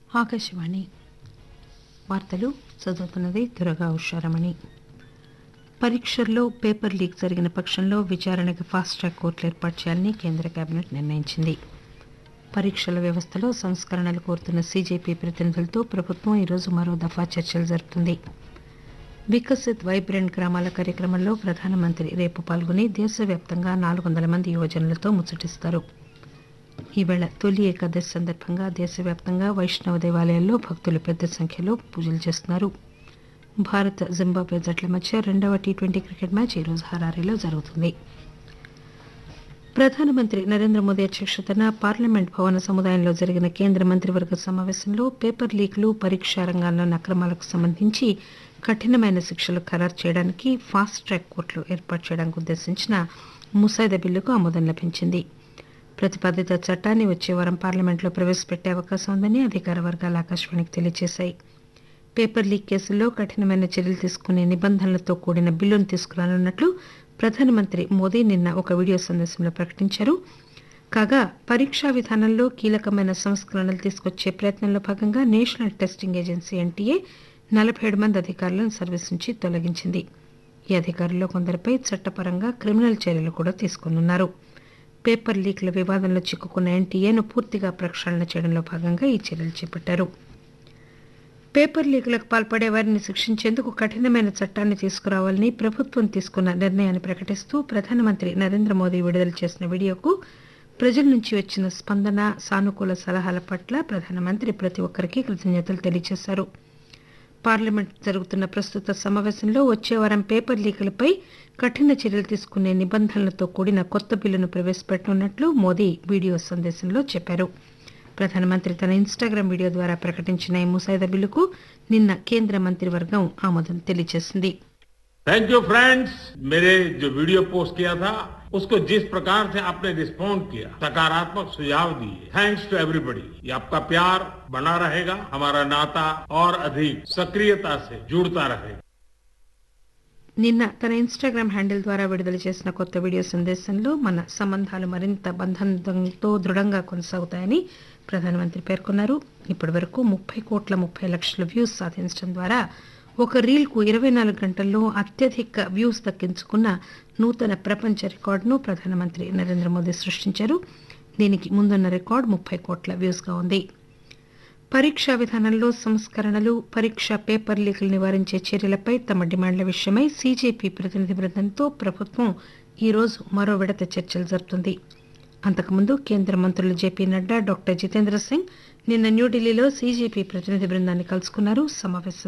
ఆకాశవాణి వార్తలు చదువుతున్నది దురగా ఉషారమణి పరీక్షల్లో పేపర్ లీక్ జరిగిన పక్షంలో విచారణకు ఫాస్ట్ ట్రాక్ కోర్టులు ఏర్పాటు చేయాలని కేంద్ర కేబినెట్ నిర్ణయించింది పరీక్షల వ్యవస్థలో సంస్కరణలు కోరుతున్న సీజేపీ ప్రతినిధులతో ప్రభుత్వం ఈరోజు మరో దఫా చర్చలు జరుపుతుంది వికసిత్ వైబ్రెంట్ గ్రామాల కార్యక్రమంలో ప్రధానమంత్రి రేపు పాల్గొని దేశవ్యాప్తంగా నాలుగు వందల మంది యువజనులతో ముచ్చటిస్తారు ఈవేళ తొలి ఏకాదశి సందర్భంగా దేశవ్యాప్తంగా వైష్ణవ దేవాలయాల్లో భక్తులు పెద్ద సంఖ్యలో పూజలు చేస్తున్నారు భారత్ జింబాబ్వే జట్ల మధ్య రెండవ టీ ట్వంటీ క్రికెట్ మ్యాచ్ ఈరోజు హరారీలో జరుగుతుంది ప్రధానమంత్రి నరేంద్ర మోదీ అధ్యక్షతన పార్లమెంట్ భవన సముదాయంలో జరిగిన కేంద్ర మంత్రివర్గ సమావేశంలో పేపర్ లీక్లు పరీక్షా రంగాల్లోని అక్రమాలకు సంబంధించి కఠినమైన శిక్షలు ఖరారు చేయడానికి ఫాస్ట్ ట్రాక్ కోర్టులు ఏర్పాటు చేయడానికి ఉద్దేశించిన ముసాయిదా బిల్లుకు ఆమోదం లభించింది ప్రతిపాదిత చట్టాన్ని వచ్చే వారం పార్లమెంట్లో ప్రవేశపెట్టే అవకాశం ఉందని అధికార వర్గాలు ఆకాశవాణికి తెలియజేశాయి పేపర్ లీక్ కేసుల్లో కఠినమైన చర్యలు తీసుకునే నిబంధనలతో కూడిన బిల్లును తీసుకురానున్నట్లు ప్రధానమంత్రి మోదీ నిన్న ఒక వీడియో సందేశంలో ప్రకటించారు కాగా పరీక్షా విధానంలో కీలకమైన సంస్కరణలు తీసుకొచ్చే ప్రయత్నంలో భాగంగా నేషనల్ టెస్టింగ్ ఏజెన్సీ ఎన్టీఏ నలభై ఏడు మంది అధికారులను సర్వీస్ నుంచి తొలగించింది ఈ అధికారుల్లో కొందరిపై చట్టపరంగా క్రిమినల్ చర్యలు కూడా తీసుకున్నారు పేపర్ లీక్ల వివాదంలో చిక్కుకున్న ఎన్టీఏను పూర్తిగా ప్రక్షాళన చేయడంలో భాగంగా ఈ చర్యలు చేపట్టారు పేపర్ లీకులకు పాల్పడే వారిని శిక్షించేందుకు కఠినమైన చట్టాన్ని తీసుకురావాలని ప్రభుత్వం తీసుకున్న నిర్ణయాన్ని ప్రకటిస్తూ ప్రధానమంత్రి నరేంద్ర మోదీ విడుదల చేసిన వీడియోకు ప్రజల నుంచి వచ్చిన స్పందన సానుకూల సలహాల పట్ల ప్రధానమంత్రి ప్రతి ఒక్కరికి కృతజ్ఞతలు తెలియజేశారు పార్లమెంట్ జరుగుతున్న ప్రస్తుత సమావేశంలో వచ్చే వారం పేపర్ లీకులపై కఠిన చర్యలు తీసుకునే నిబంధనలతో కూడిన కొత్త బిల్లును ప్రవేశపెట్టనున్నట్లు మోదీ వీడియో సందేశంలో చెప్పారు ప్రధానమంత్రి తన ఇన్స్టాగ్రామ్ వీడియో ద్వారా ప్రకటించిన ఈ ముసాయిదా బిల్లుకు నిన్న కేంద్ర మంత్రివర్గం ఆమోదం తెలియజేసింది थैंक यू फ्रेंड्स मेरे जो वीडियो पोस्ट किया था उसको जिस प्रकार से आपने रिस्पॉन्ड किया सकारात्मक सुझाव दिए थैंक्स टू एवरीबडी ये आपका प्यार बना रहेगा हमारा नाता और अधिक सक्रियता से जुड़ता रहेगा నిన్న తన ఇన్స్టాగ్రామ్ హ్యాండిల్ ద్వారా విడుదల చేసిన కొత్త వీడియో సందేశంలో మన సంబంధాలు మరింత బంధంతో దృఢంగా కొనసాగుతాయని ప్రధానమంత్రి పేర్కొన్నారు ఇప్పటి వరకు ముప్పై కోట్ల ముప్పై లక్షల వ్యూస్ సాధించడం ద్వారా ఒక రీల్కు ఇరవై నాలుగు గంటల్లో అత్యధిక వ్యూస్ దక్కించుకున్న నూతన ప్రపంచ రికార్డును ప్రధానమంత్రి నరేంద్ర మోదీ సృష్టించారు దీనికి ముందున్న రికార్డు ముప్పై కోట్ల వ్యూస్గా ఉంది పరీక్షా విధానంలో సంస్కరణలు పరీక్ష పేపర్ లీకులు నివారించే చర్యలపై తమ డిమాండ్ల విషయమై సీజేపీ ప్రతినిధి బృందంతో ప్రభుత్వం ఈరోజు మరో విడత చర్చలు జరుపుతుంది అంతకుముందు కేంద్ర మంత్రులు జేపీ నడ్డా డాక్టర్ జితేంద్ర సింగ్ నిన్న న్యూఢిల్లీలో సీజేపీ ప్రతినిధి బృందాన్ని కలుసుకున్నారు సమావేశం